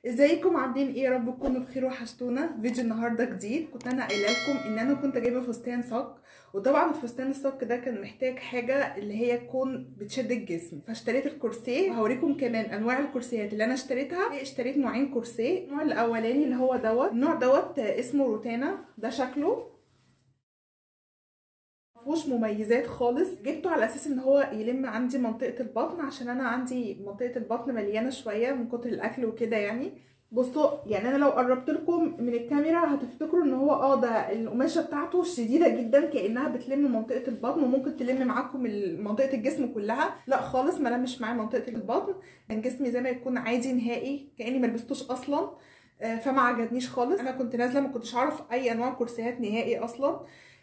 ازيكم عاملين ايه يا رب تكونوا بخير وحشتونا فيديو النهارده جديد كنت انا قايله لكم ان انا كنت جايبه فستان صك وطبعا الفستان الصك ده كان محتاج حاجه اللي هي تكون بتشد الجسم فاشتريت الكرسي وهوريكم كمان انواع الكرسيات اللي انا اشتريتها اشتريت نوعين كرسي النوع الاولاني اللي هو دوت النوع دوت اسمه روتانا ده شكله مفهوش مميزات خالص جبته على اساس ان هو يلم عندي منطقه البطن عشان انا عندي منطقه البطن مليانه شويه من كتر الاكل وكده يعني بصوا يعني انا لو قربت لكم من الكاميرا هتفتكروا ان هو اه ده القماشه بتاعته شديده جدا كانها بتلم منطقه البطن وممكن تلم معاكم منطقه الجسم كلها لا خالص ما لمش معايا منطقه البطن كان جسمي زي ما يكون عادي نهائي كاني ما لبستوش اصلا فما عجبنيش خالص انا كنت نازله ما كنتش اعرف اي انواع كرسيات نهائي اصلا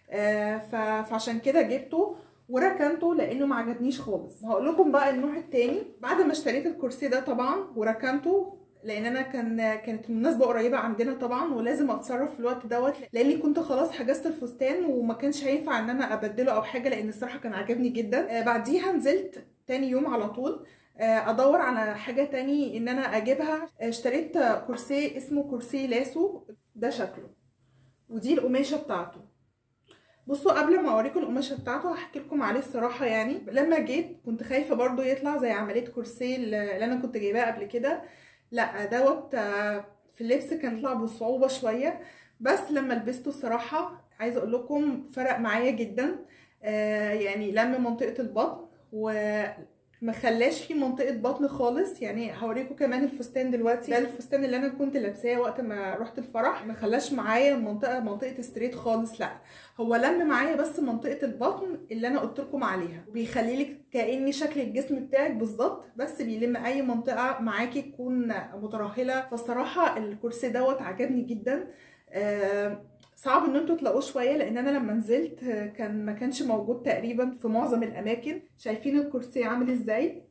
فعشان كده جبته وركنته لانه ما عجبنيش خالص هقول لكم بقى النوع التاني بعد ما اشتريت الكرسي ده طبعا وركنته لان انا كان كانت المناسبه قريبه عندنا طبعا ولازم اتصرف في الوقت دوت لاني كنت خلاص حجزت الفستان وما كانش هينفع ان انا ابدله او حاجه لان الصراحه كان عجبني جدا بعديها نزلت تاني يوم على طول ادور على حاجه تاني ان انا اجيبها اشتريت كرسي اسمه كرسي لاسو ده شكله ودي القماشه بتاعته بصوا قبل ما اوريكم القماشه بتاعته هحكي لكم عليه الصراحه يعني لما جيت كنت خايفه برضو يطلع زي عمليه كرسي اللي انا كنت جايباه قبل كده لا دوت في اللبس كان يطلع بصعوبه شويه بس لما لبسته الصراحه عايزه اقول لكم فرق معايا جدا يعني لم منطقه البطن و ما خلاش فيه منطقه بطن خالص يعني هوريكم كمان الفستان دلوقتي ده الفستان اللي انا كنت لابساه وقت ما رحت الفرح ما خلاش معايا منطقه منطقه ستريت خالص لا هو لم معايا بس منطقه البطن اللي انا قلت لكم عليها وبيخلي لك كاني شكل الجسم بتاعك بالظبط بس بيلم اي منطقه معاكي تكون مترهله فالصراحه الكرسي دوت عجبني جدا آه صعب ان انتوا تلاقوه شويه لان انا لما نزلت كان ما كانش موجود تقريبا في معظم الاماكن شايفين الكرسي عامل ازاي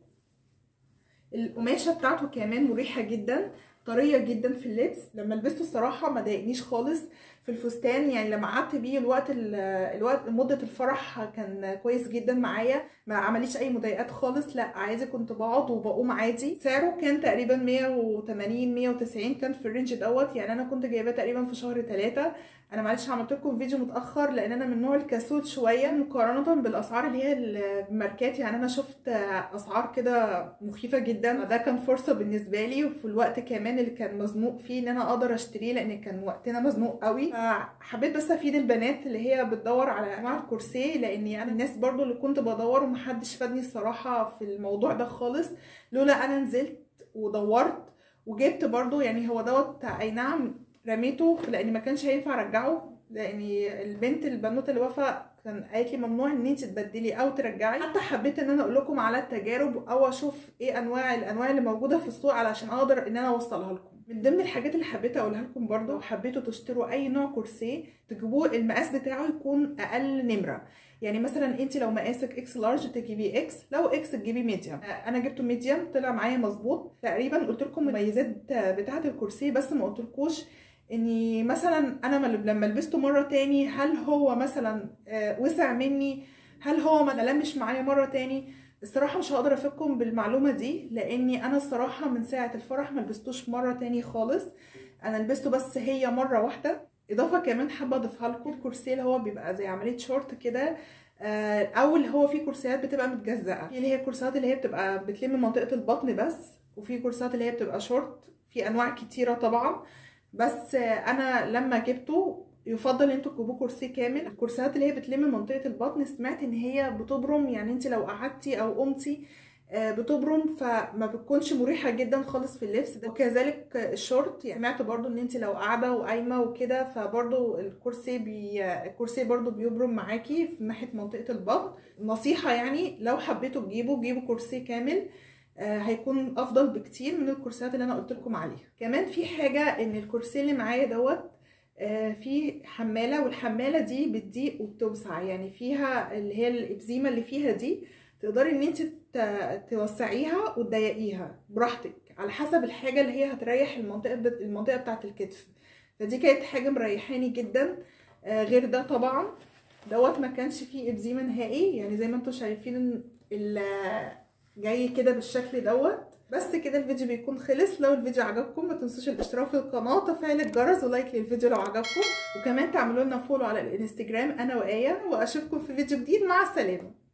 القماشه بتاعته كمان مريحه جدا طريه جدا في اللبس لما لبسته الصراحه ما ضايقنيش خالص في الفستان يعني لما قعدت بيه الوقت الوقت مده الفرح كان كويس جدا معايا ما عمليش اي مضايقات خالص لا عادي كنت بقعد وبقوم عادي سعره كان تقريبا 180 190 كان في الرينج دوت يعني انا كنت جايباه تقريبا في شهر 3 انا معلش عملت لكم فيديو متاخر لان انا من نوع الكسول شويه مقارنه بالاسعار اللي هي الماركات يعني انا شفت اسعار كده مخيفه جدا ده كان فرصه بالنسبه لي وفي الوقت كمان اللي كان مزنوق فيه ان انا اقدر اشتريه لان كان وقتنا مزنوق قوي حبيت بس افيد البنات اللي هي بتدور على انواع الكرسي لاني انا الناس برضو اللي كنت بدور ومحدش فادني الصراحه في الموضوع ده خالص لولا انا نزلت ودورت وجبت برضو يعني هو دوت اي نعم رميته لان ما كانش هينفع ارجعه لان البنت البنوته اللي وفا كان قالت لي ممنوع ان انت تبدلي او ترجعي حتى حبيت ان انا اقول لكم على التجارب او اشوف ايه انواع الانواع اللي موجوده في السوق علشان اقدر ان انا اوصلها لكم من ضمن الحاجات اللي حبيت اقولها لكم برضو حبيتوا تشتروا اي نوع كرسي تجيبوه المقاس بتاعه يكون اقل نمره يعني مثلا انت لو مقاسك اكس لارج تجيبي اكس لو اكس تجيبي ميديوم انا جبته ميديوم طلع معايا مظبوط تقريبا قلت لكم المميزات بتاعه الكرسي بس ما قلتلكوش اني مثلا انا لما لبسته مره تاني هل هو مثلا وسع مني هل هو ما لمش معايا مره تاني الصراحه مش هقدر افيدكم بالمعلومه دي لاني انا الصراحه من ساعه الفرح ما لبستوش مره تاني خالص انا لبسته بس هي مره واحده اضافه كمان حابه اضيفها لكم الكرسي اللي هو بيبقى زي عمليه شورت كده او اللي هو فيه كرسيات بتبقى متجزأه في اللي هي الكرسيات اللي هي بتبقى بتلم منطقه البطن بس وفي كرسيات اللي هي بتبقى شورت في انواع كتيره طبعا بس انا لما جبته يفضل انتوا تجيبوا كرسي كامل الكرسيات اللي هي بتلم منطقه البطن سمعت ان هي بتبرم يعني انت لو قعدتي او قمتي بتبرم فما بتكونش مريحه جدا خالص في اللبس ده وكذلك الشورت يعني سمعت برضو ان انت لو قاعده وقايمه وكده فبرضو الكرسي بي الكرسي برضو بيبرم معاكي في ناحيه منطقه البطن نصيحه يعني لو حبيتوا تجيبوا جيبوا كرسي كامل هيكون افضل بكتير من الكرسيات اللي انا قلت لكم عليها كمان في حاجه ان الكرسي اللي معايا دوت في حماله والحماله دي بتضيق وبتوسع يعني فيها اللي هي الابزيمه اللي فيها دي تقدري ان انت توسعيها وتضيقيها براحتك على حسب الحاجه اللي هي هتريح المنطقه المنطقه بتاعه الكتف فدي كانت حاجه مريحاني جدا غير ده طبعا دوت ما كانش فيه ابزيمه نهائي يعني زي ما انتم شايفين جاي كده بالشكل دوت بس كده الفيديو بيكون خلص لو الفيديو عجبكم ما تنسوش الاشتراك في القناه وتفعيل الجرس ولايك للفيديو لو عجبكم وكمان تعملوا لنا فولو على الانستجرام انا وايه واشوفكم في فيديو جديد مع السلامه